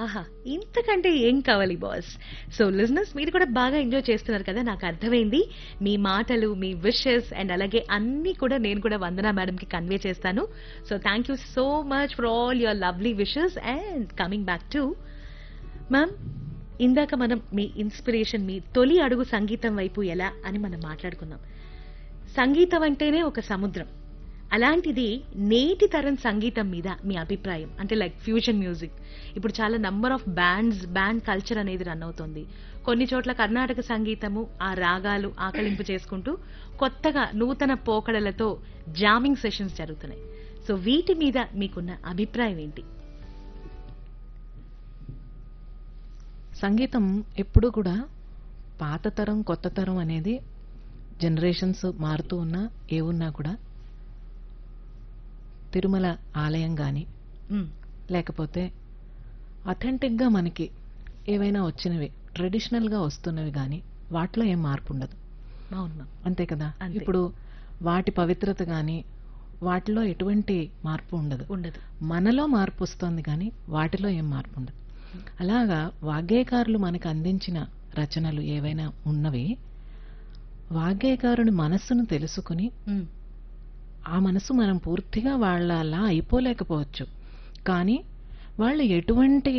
ఆహా ఇంతకంటే ఏం కావాలి బాస్ సో లిజనర్స్ మీరు కూడా బాగా ఎంజాయ్ చేస్తున్నారు కదా నాకు అర్థమైంది మీ మాటలు మీ విషెస్ అండ్ అలాగే అన్ని కూడా నేను కూడా వందన మేడం కి కన్వే చేస్తాను so thank you so much for all your lovely wishes and coming back to ma'am ఇందాక మనం మీ ఇన్స్పిరేషన్ మీ తొలి అడుగు సంగీతం వైపు ఎలా అని మనం మాట్లాడుకున్నాం సంగీతం అంటేనే ఒక సముద్రం అలాంటిది నేటి తరం సంగీతం మీద మీ అభిప్రాయం అంటే లైక్ ఫ్యూజన్ మ్యూజిక్ ఇప్పుడు చాలా number of bands band culture అనేది రన్ అవుతుంది కొన్ని చోట్ల కర్ణాటక సంగీతము ఆ రాగాలు ఆకలింపు చేసుకుంటూ కొత్తగా నూతన పోకడలతో జామింగ్ సెషన్స్ జరుగుతున్నాయి సో వీటి మీద మీకున్న అభిప్రాయం ఏంటి సంగీతం ఎప్పుడూ కూడా పాత తరం కొత్త తరం అనేది జనరేషన్స్ మారుతూ ఉన్నా ఏ ఉన్నా కూడా తిరుమల ఆలయం కానీ మ్మ్. లేకపోతే అథెంటిక్గా మనకి ఏవైనా వచ్చినవి ట్రెడిషనల్గా వస్తున్నవి కానీ వాటిలో ఏం మార్పు ఉండదు అవును మ్యామ్ అంతే కదా అంతే. ఇప్పుడు వాటి పవిత్రత కానీ వాటిలో ఎటువంటి మార్పు ఉండదు ఉండదు మనలో మార్పు వస్తుంది కానీ వాటిలో ఏం మార్పు ఉండదు అలాగా వాగ్గేయకారులు మనకు అందించిన రచనలు ఏవైనా ఉన్నవి వాగ్గేయకారుని మనస్సును తెలుసుకుని మ్మ్. ఆ మనసు మనం పూర్తిగా వాళ్ళలా అయిపోలేకపోవచ్చు కానీ వాళ్ళు ఎటువంటి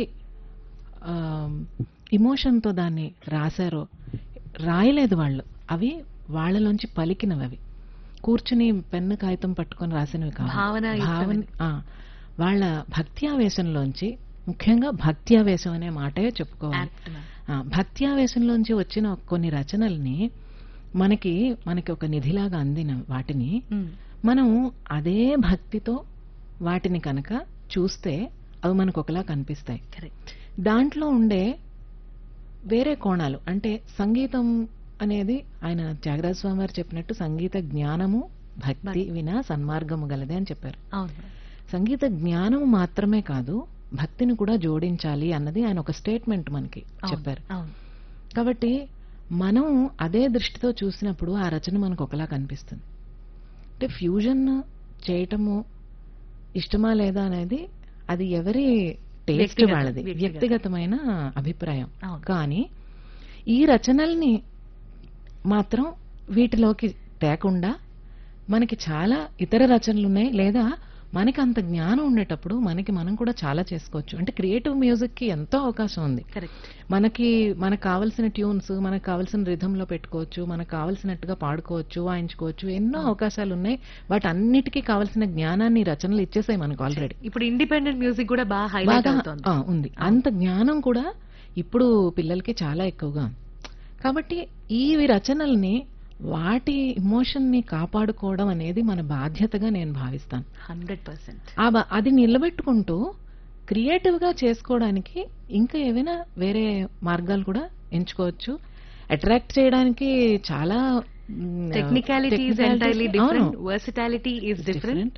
ఇమోషన్తో దాన్ని రాశారో రాయలేదు వాళ్ళు అవి వాళ్ళలోంచి పలికినవి అవి కూర్చుని పెన్ను కాగితం పట్టుకొని రాసినవి కాదు భావనాయుక్తమైనవి. భావన ఆ, వాళ్ళ భక్త్యావేశంలోంచి ముఖ్యంగా భక్త్యావేశం అనే మాటే చెప్పుకోవాలి Apt, ma'am. ఆ, భక్త్యావేశంలోంచి వచ్చిన కొన్ని రచనల్ని మనకి మనకి ఒక నిధిలాగా అందిన వాటిని మ్మ్. మనం అదే భక్తితో వాటిని కనుక చూస్తే అవి మనకు ఒకలా కనిపిస్తాయి కరెక్ట్ దాంట్లో ఉండే వేరే కోణాలు అంటే సంగీతం అనేది ఆయన త్యాగరాజ స్వామి వారు చెప్పినట్టు సంగీత జ్ఞానము భక్తి వినా సన్మార్గము గలదే అని చెప్పారు అవును మ్యామ్. సంగీత జ్ఞానము మాత్రమే కాదు భక్తిని కూడా జోడించాలి అన్నది ఆయన ఒక స్టేట్మెంట్ మనకి అవును. చెప్పారు అవును కాబట్టి మనం అదే దృష్టితో చూసినప్పుడు ఆ రచన మనకు ఒకలా కనిపిస్తుంది అంటే ఫ్యూజన్ చేయటము ఇష్టమా లేదా అనేది అది ఎవరి టేస్ట్ వ్యక్తిగతం, వాళ్ళది వ్యక్తిగతం. వ్యక్తిగతమైన అభిప్రాయం అవును. కానీ ఈ రచనల్ని మాత్రం వీటిలోకి తేకుండా మనకి చాలా ఇతర రచనలు ఉన్నాయి లేదా మనకి అంత జ్ఞానం ఉండేటప్పుడు మనకి మనం కూడా చాలా చేసుకోవచ్చు అంటే క్రియేటివ్ మ్యూజిక్ కి ఎంతో అవకాశం ఉంది కరెక్ట్ మనకి మనకు కావలసిన ట్యూన్స్ మనకు కావలసిన రిథంలో పెట్టుకోవచ్చు మనకు కావలసినట్టుగా పాడుకోవచ్చు వాయించుకోవచ్చు ఎన్నో అవకాశాలు ఉన్నాయి వాటి అన్నిటికీ కావలసిన జ్ఞానాన్ని ఈ రచనలు ఇచ్చేసాయి మనకు ఆల్రెడీ ఇప్పుడు ఇండిపెండెంట్ మ్యూజిక్ కూడా బాగా హైలైట్ బాగా అవుతోంది ఆ, ఉంది అంత జ్ఞానం కూడా ఇప్పుడు పిల్లలకి చాలా ఎక్కువగా ఉంది కాబట్టి ఈ రచనల్ని వాటి ఇమోషన్ ని కాపాడుకోవడం అనేది మన బాధ్యతగా నేను భావిస్తాను హండ్రెడ్ పర్సెంట్ ఆ బ- అది నిలబెట్టుకుంటూ క్రియేటివ్ గా చేసుకోవడానికి ఇంకా ఏవైనా వేరే మార్గాలు కూడా ఎంచుకోవచ్చు అట్రాక్ట్ చేయడానికి చాలా technicality is entirely different versatility is different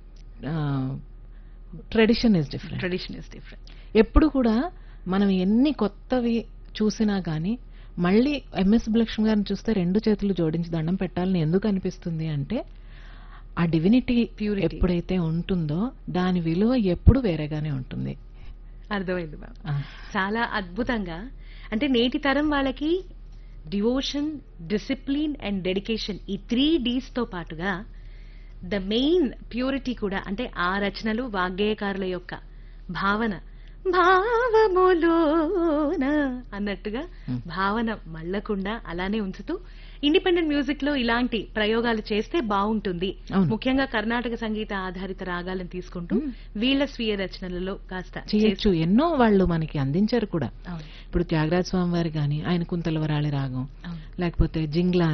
tradition is different tradition is different ఎప్పుడు కూడా మనం ఎన్ని కొత్తవి చూసినా కానీ మళ్ళీ ఎంఎస్ లక్ష్మి గారిని చూస్తే రెండు చేతులు జోడించి దండం పెట్టాలని ఎందుకు అనిపిస్తుంది అంటే ఆ డివినిటీ Purity. ఎప్పుడైతే ఉంటుందో దాని విలువ ఎప్పుడు వేరేగానే ఉంటుంది అర్థమైంది మ్యామ్ ఆ, చాలా అద్భుతంగా అంటే నేటి తరం వాళ్ళకి డివోషన్ డిసిప్లిన్ అండ్ డెడికేషన్ ఈ త్రీ డీస్ తో పాటుగా ద మెయిన్ ప్యూరిటీ కూడా అంటే ఆ రచనలు వాగ్గేయకారుల యొక్క భావన భావములోన అన్నట్టుగా Hmm. భావన మళ్ళకుండా అలానే ఉంచుతూ ఇండిపెండెంట్ మ్యూజిక్ లో ఇలాంటి ప్రయోగాలు చేస్తే బాగుంటుంది అవును. ముఖ్యంగా కర్ణాటక సంగీత ఆధారిత రాగాలను తీసుకుంటూ Hmm. వీళ్ళ స్వీయ రచనలలో కాస్త చేయొచ్చు ఎన్నో వాళ్ళు మనకి అందించారు కూడా అవును ఇప్పుడు త్యాగరాజ స్వామి వారి గాని ఆయన కుంతలవరాళి రాగం అవును లేకపోతే జింగ్లా